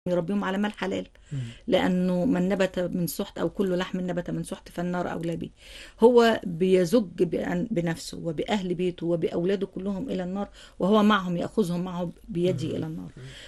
يربيهم على مال حلال لأنه من نبت من سحت أو كل لحم نبت من سحت فالنار أولى به هو بيزج بأن- بنفسه وبأهل بيته وبأولاده كلهم إلى النار وهو معهم يأخذهم معه بيده إلى النار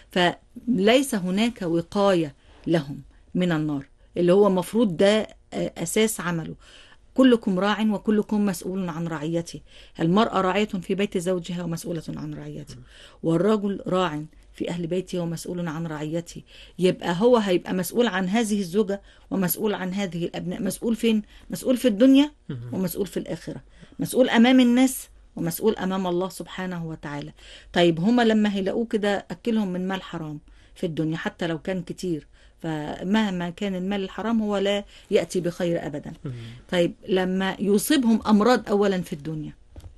فليس هناك وقاية لهم من النار اللي هو مفروض ده آه، أساس عمله كلكم راع وكلكم مسؤول عن رعيته المرأة راعية في بيت زوجها ومسؤولة عن رعيته والرجل راع في أهل بيته ومسؤول عن رعيته يبقى هو هيبقى مسؤول عن هذه الزوجة ومسؤول عن هذه الأبناء مسؤول فين؟ مسؤول في الدنيا ومسؤول في الآخرة مسؤول أمام الناس ومسؤول أمام الله سبحانه وتعالى طيب هما لما هيلاقوه كده أكلهم من مال حرام في الدنيا حتى لو كان كتير فمهما كان المال الحرام هو لا يأتي بخير أبدا طيب لما يصيبهم أمراض أولا في الدنيا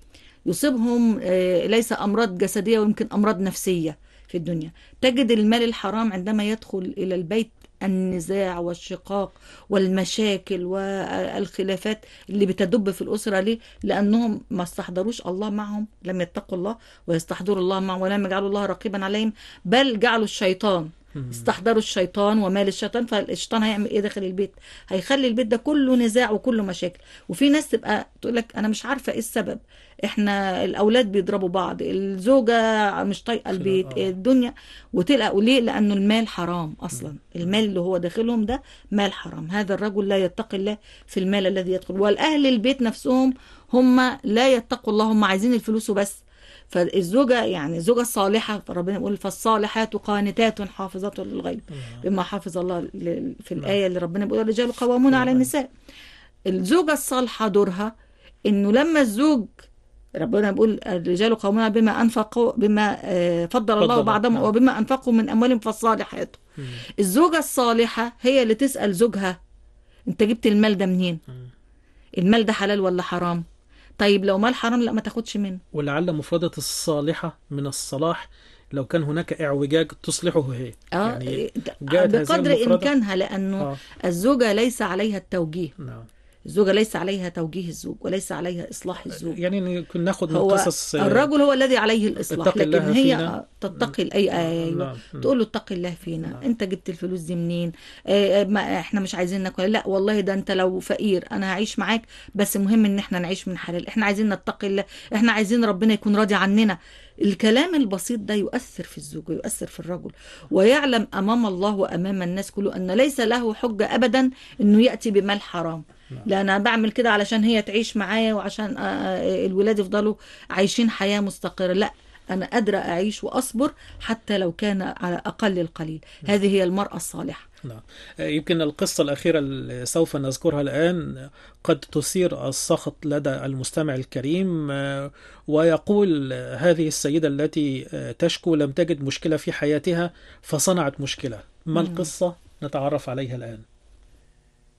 يصيبهم آه، ليس أمراض جسدية ويمكن أمراض نفسية في الدنيا تجد المال الحرام عندما يدخل إلى البيت النزاع والشقاق والمشاكل والخلافات اللي بتدب في الأسرة ليه؟ لأنهم ما استحضروش الله معهم لم يتقوا الله ويستحضروا الله معهم ولم يجعلوا الله رقيبا عليهم بل جعلوا الشيطان استحضروا الشيطان ومال الشيطان فالشيطان هيعمل ايه داخل البيت هيخلي البيت ده كله نزاع وكله مشاكل وفي ناس تبقى تقول لك انا مش عارفه ايه السبب احنا الاولاد بيضربوا بعض الزوجه مش طايقه البيت آه. الدنيا وتلقى ليه لانه المال حرام اصلا المال اللي هو داخلهم ده مال حرام هذا الرجل لا يتقي الله في المال الذي يدخل والاهل البيت نفسهم هم لا يتقوا الله هم عايزين الفلوس وبس فالزوجة يعني الزوجة الصالحة ربنا يقول فالصالحات قانتات حافظات للغيب بما حافظ الله ل- في الآية اللي ربنا بيقول الرجال قوامون على النساء الزوجة الصالحة دورها انه لما الزوج ربنا بيقول الرجال قوامون بما انفقوا بما آه، فضل الله فضل، بعضهم نعم. وبما انفقوا من اموالهم فالصالحات الزوجة الصالحة هي اللي تسأل زوجها انت جبت المال ده منين المال ده حلال ولا حرام طيب لو مال حرام لا ما تاخدش منه ولعل مفردة الصالحة من الصلاح لو كان هناك اعوجاج تصلحه هي اه يعني ده- جاءت هذه بقدر المفردة؟ امكانها لانه آه. الزوجه ليس عليها التوجيه نعم الزوجه ليس عليها توجيه الزوج وليس عليها اصلاح الزوج يعني كنا ناخذ من هو قصص آه، الرجل هو الذي عليه الاصلاح اتق الله لكن هي فينا. آه، تتقي الاي ايوه نعم. تقول له اتق الله فينا انت جبت الفلوس دي منين آه، آه، ما احنا مش عايزين ناكل لا والله ده انت لو فقير انا هعيش معاك بس المهم ان احنا نعيش من حلال احنا عايزين نتقي الله احنا عايزين ربنا يكون راضي عننا الكلام البسيط ده يؤثر في الزوج ويؤثر في الرجل ويعلم امام الله وامام الناس كله ان ليس له حجه ابدا انه ياتي بمال حرام لا انا بعمل كده علشان هي تعيش معايا وعشان آه، آه، الولاد يفضلوا عايشين حياه مستقره لا انا قادره اعيش واصبر حتى لو كان على اقل القليل هذه هي المراه الصالحه نعم آه، يمكن القصة الأخيرة اللي سوف نذكرها الآن قد تثير السخط لدى المستمع الكريم آه، ويقول آه، هذه السيدة التي آه، تشكو لم تجد مشكلة في حياتها فصنعت مشكلة ما القصة نتعرف عليها الآن